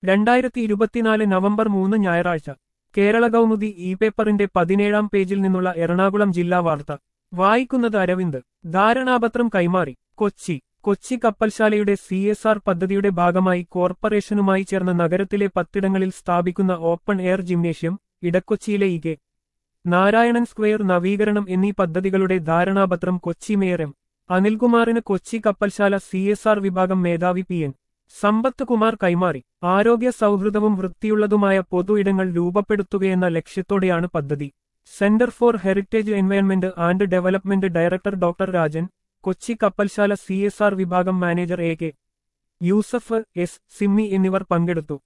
രണ്ടായിരത്തി ഇരുപത്തിനാല് നവംബർ മൂന്ന് ഞായറാഴ്ച കേരള കൗമുദി ഇ പേപ്പറിന്റെ പതിനേഴാം പേജിൽ നിന്നുള്ള എറണാകുളം ജില്ലാ വാർത്ത വായിക്കുന്നത് അരവിന്ദ് ധാരണാപത്രം കൈമാറി കൊച്ചി കൊച്ചി കപ്പൽശാലയുടെ സി എസ് ആർ പദ്ധതിയുടെ ഭാഗമായി കോർപ്പറേഷനുമായി ചേർന്ന് നഗരത്തിലെ പത്തിടങ്ങളിൽ സ്ഥാപിക്കുന്ന ഓപ്പൺ എയർ ജിംനേഷ്യം ഇടക്കൊച്ചിയിലെ ഇ കെ നാരായണൻ സ്ക്വയർ നവീകരണം എന്നീ പദ്ധതികളുടെ ധാരണാപത്രം കൊച്ചി മേയർ എം അനിൽകുമാറിന് കൊച്ചി കപ്പൽശാല സി എസ് ആർ വിഭാഗം മേധാവി പി എൻ സമ്പത്ത് കുമാർ കൈമാറി ആരോഗ്യ സൗഹൃദവും വൃത്തിയുള്ളതുമായ പൊതു ഇടങ്ങൾ രൂപപ്പെടുത്തുകയെന്ന ലക്ഷ്യത്തോടെയാണ് പദ്ധതി centre for heritage environment and development director doctor Rajan Kochi കപ്പൽശാല സി എസ് ആർ വിഭാഗം manager A K Yusuf S Simmy എന്നിവർ പങ്കെടുത്തു